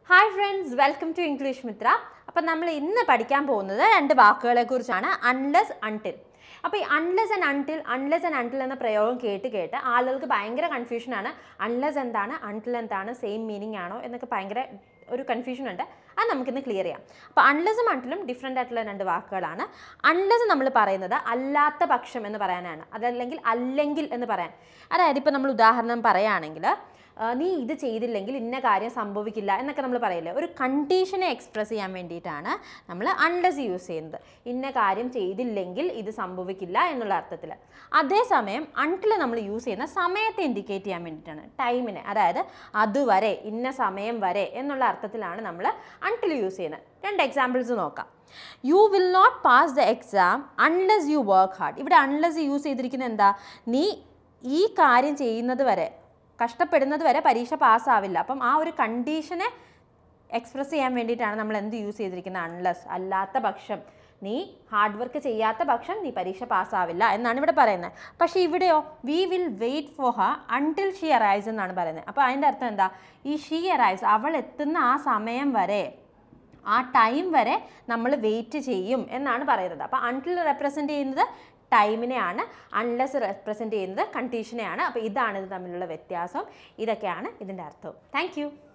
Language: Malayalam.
hi friends welcome to English Mitra അപ്പം നമ്മൾ ഇന്ന് പഠിക്കാൻ പോകുന്നത് രണ്ട് വാക്കുകളെ കുറിച്ചാണ് അൺലെസ് അൺടിൽ അപ്പോൾ ഈ unless and until unless and until എന്ന പ്രയോഗം കേട്ട് കേട്ട് ആളുകൾക്ക് ഭയങ്കര കൺഫ്യൂഷനാണ് അൺലെസ് എന്താണ് അൺടിൽ എന്താണ് സെയിം മീനിങ് ആണോ എന്നൊക്കെ ഭയങ്കര ഒരു കൺഫ്യൂഷൻ ഉണ്ട് അത് നമുക്കിന്ന് ക്ലിയർ ചെയ്യാം അപ്പോൾ അൺലെസും അൺടിലും ഡിഫറെൻ്റ് ആയിട്ടുള്ള രണ്ട് വാക്കുകളാണ് അൺലെസ് നമ്മൾ പറയുന്നത് അല്ലാത്ത പക്ഷം എന്ന് പറയാനാണ് അതല്ലെങ്കിൽ അല്ലെങ്കിൽ എന്ന് പറയാൻ അതായത് ഇപ്പോൾ നമ്മൾ ഉദാഹരണം പറയുകയാണെങ്കിൽ ആ, നീ ഇത് ചെയ്തില്ലെങ്കിൽ ഇന്ന കാര്യം സംഭവിക്കില്ല എന്നൊക്കെ നമ്മൾ പറയില്ലേ ഒരു കണ്ടീഷനെ എക്സ്പ്രസ് ചെയ്യാൻ വേണ്ടിയിട്ടാണ് നമ്മൾ അൺലെസ് യൂസ് ചെയ്യുന്നത് ഇന്ന കാര്യം ചെയ്തില്ലെങ്കിൽ ഇത് സംഭവിക്കില്ല എന്നുള്ള അർത്ഥത്തിൽ അതേസമയം അൺടിൽ നമ്മൾ യൂസ് ചെയ്യുന്ന സമയത്തെ ഇൻഡിക്കേറ്റ് ചെയ്യാൻ വേണ്ടിയിട്ടാണ് ടൈമിനെ അതായത് അതുവരെ ഇന്ന സമയം വരെ എന്നുള്ള അർത്ഥത്തിലാണ് നമ്മൾ അൺടിൽ യൂസ് ചെയ്യുന്നത് രണ്ട് എക്സാമ്പിൾസ് നോക്കാം you will not pass the exam unless you work hard ഇവിടെ അൺലെസ് യൂസ് ചെയ്തിരിക്കുന്നത് എന്താ നീ ഈ കാര്യം ചെയ്യുന്നത് വരെ കഷ്ടപ്പെടുന്നത് വരെ പരീക്ഷ പാസ്സാവില്ല അപ്പം ആ ഒരു കണ്ടീഷനെ എക്സ്പ്രസ് ചെയ്യാൻ വേണ്ടിയിട്ടാണ് നമ്മൾ എന്ത് യൂസ് ചെയ്തിരിക്കുന്നത് അൺലെസ് അല്ലാത്ത പക്ഷം നീ ഹാർഡ് വർക്ക് ചെയ്യാത്ത പക്ഷം നീ പരീക്ഷ പാസ്സാവില്ല എന്നാണ് ഇവിടെ പറയുന്നത് പക്ഷേ ഇവിടെയോ we will wait for her until she arise എന്നാണ് പറയുന്നത് അപ്പോൾ അതിൻ്റെ അർത്ഥം എന്താ ഈ ഷീ അറൈസ് അവൾ എത്തുന്ന ആ സമയം വരെ ആ ടൈം വരെ നമ്മൾ വെയിറ്റ് ചെയ്യും എന്നാണ് പറയുന്നത് അപ്പോൾ അൺടിൽ റെപ്രസെൻറ്റ് ചെയ്യുന്നത് ടൈമിനെയാണ് അൺലെസ് റെപ്രസെൻറ്റ് ചെയ്യുന്നത് കണ്ടീഷനെയാണ് അപ്പോൾ ഇതാണ് ഇത് തമ്മിലുള്ള വ്യത്യാസം ഇതൊക്കെയാണ് ഇതിൻ്റെ അർത്ഥം താങ്ക്